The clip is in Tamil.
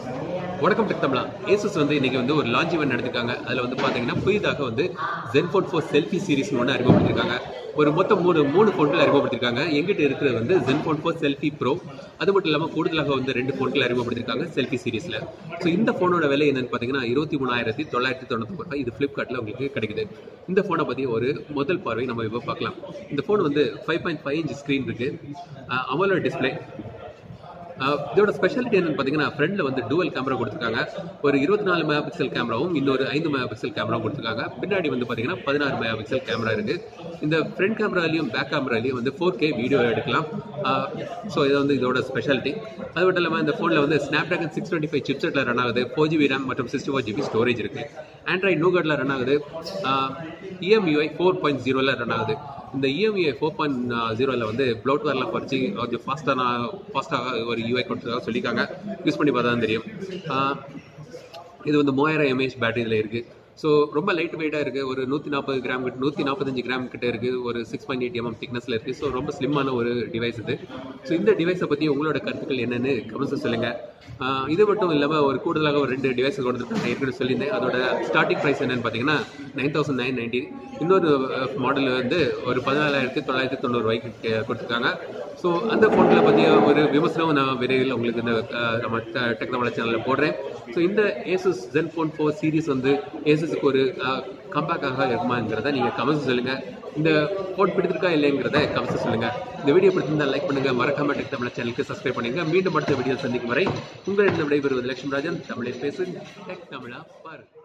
வணக்கம் டெக் தமிழா ஏசஸ் வந்து இன்னைக்கு வந்து ஒரு லான்ச் ஈவெண்ட் நடத்திருக்காங்க அதில் வந்து பார்த்தீங்கன்னா புதிதாக வந்து ஜென்ஃபோன் ஃபோர் செல்ஃபி சீரிஸ் ஒன்று அறிமுகப்படுத்திருக்காங்க ஒரு மொத்தம் மூணு மூணு ஃபோன்கள் அறிமுகப்படுத்திருக்காங்க எங்கிட்ட இருக்கிறது வந்து ஜென்ஃபோன் ஃபோர் செல்ஃபி ப்ரோ அது மட்டும் இல்லாமல் கூடுதலாக வந்து ரெண்டு ஃபோன்கள் அறிமுகப்படுத்திருக்காங்க செல்ஃபி சீரிஸில் ஸோ இந்த ஃபோனோட விலை என்னன்னு பார்த்தீங்கன்னா இருபத்தி மூணாயிரத்தி தொள்ளாயிரத்தி தொண்ணூற்றி ரூபாய் இது ஃப்ளிப்கார்ட்டில் உங்களுக்கு கிடைக்குது இந்த ஃபோனை பற்றி ஒரு முதல் பார்வை நம்ம இப்போ பார்க்கலாம் இந்த ஃபோன் வந்து five point five inch screen இருக்குது அமலோ டிஸ்பிளே ஆஹ் இதோட ஸ்பெஷாலிட்டி என்னன்னு பார்த்தீங்கன்னா ஃப்ரண்ட்ல வந்து டூவல் கேமரா கொடுத்துருக்காங்க ஒரு இருபத்தி நாலு மெகா பிக்சல் கேமராவும் இன்னொரு ஐந்து மெகா பிக்சல் கேமராவும் கொடுத்துருக்காங்க பின்னாடி வந்து பார்த்தீங்கன்னா பதினாறு மெகா பிக்சல் கேமரா இருக்கு இந்த ஃப்ரண்ட் கேமராலையும் பேக் கேமராலையும் வந்து ஃபோர் கே வீடியோ எடுக்கலாம் ஸோ இது வந்து இதோட ஸ்பெஷாலிட்டி அது மட்டும் இல்லாமல் இந்த ஃபோனில் வந்து Snapdragon six twenty five சிப்செட்டில் ரன் ஆகுது ஃபோர் ஜிபி ரேம் மற்றும் சிக்ஸ்டி ஃபோர் ஜிபி ஸ்டோரேஜ் இருக்கு ஆண்ட்ராய்ட் நூகட்டில் ரன் ஆகுது இஎம்யூஐ ஃபோர் பாயிண்ட் ஜீரோவில் ரன் ஆகுது இந்த இஎம்ஐ ஃபோர் பாயிண்ட் ஜீரோவில் வந்து ப்ளோட்வேர்லாம் குறைச்சி கொஞ்சம் ஃபாஸ்ட்டான ஃபாஸ்ட்டாக ஒரு யூஐ கொடுத்ததாக சொல்லியிருக்காங்க யூஸ் பண்ணி பார்த்தா தான் தெரியும் ஆஹ் இது வந்து மூவாயிரம் எம்ஏஹெச் பேட்டரியில் இருக்குது ஸோ ரொம்ப லைட் வெயிட்டாக இருக்குது ஒரு நூற்றி நாற்பது கிராம் கிட்ட நூற்றி நாற்பத்தஞ்சு கிராம் கிட்ட இருக்குது ஒரு சிக்ஸ் பாயிண்ட் எயிட் எம்எம் திக்னஸில் இருக்குது ஸோ ரொம்ப ஸ்லிம்மான ஒரு டிவைஸ் இது ஸோ இந்த டிவைஸை பற்றி உங்களோட கருத்துக்கள் என்னென்னு கமெண்ட்ஸில் சொல்லுங்கள் ஆஹ் இது மட்டும் இல்லாமல் ஒரு கூடுதலாக ஒரு ரெண்டு டிவைஸ் கொடுத்துருக்காங்க ஏற்கனவே சொல்லியிருந்தேன் அதோட ஸ்டார்டிங் ப்ரைஸ் என்னன்னு பார்த்தீங்கன்னா நைன் தௌசண்ட் நைன் நைன்டி இன்னொரு மாடல் வந்து ஒரு பதினாலாயிரத்தி தொள்ளாயிரத்தி தொண்ணூறு ரூபாய்க்கு கொடுத்துருக்காங்க ஸோ அந்த ஃபோனில் பற்றிய ஒரு விமர்சனம் நான் விரைவில் உங்களுக்கு இந்த அஹ், நம்ம டெக்னாலஜி சேனலில் போடுறேன் ஸோ இந்த Asus ZenFone four series வந்து ஏசஸுக்கு ஒரு கம்பேக்காக இருக்குமாங்கிறத நீங்கள் கமெண்ட்ஸ் சொல்லுங்கள் இந்த ஃபோன் பிடித்திருக்கா இல்லைங்கிறத கமெண்ட்ஸ் சொல்லுங்கள் இந்த வீடியோ பிடிச்சிருந்தா லைக் பண்ணுங்கள் மறக்காம டெக் தமிழ் சேனலுக்கு சப்ஸ்கிரைப் பண்ணுங்க மீண்டும் அடுத்த வீடியோ சந்திக்கும் வரை உங்களிடம் விடைபெறுவது லட்சுமி ராஜன் தமிழில் பேசு டெக் தமிழா பாரு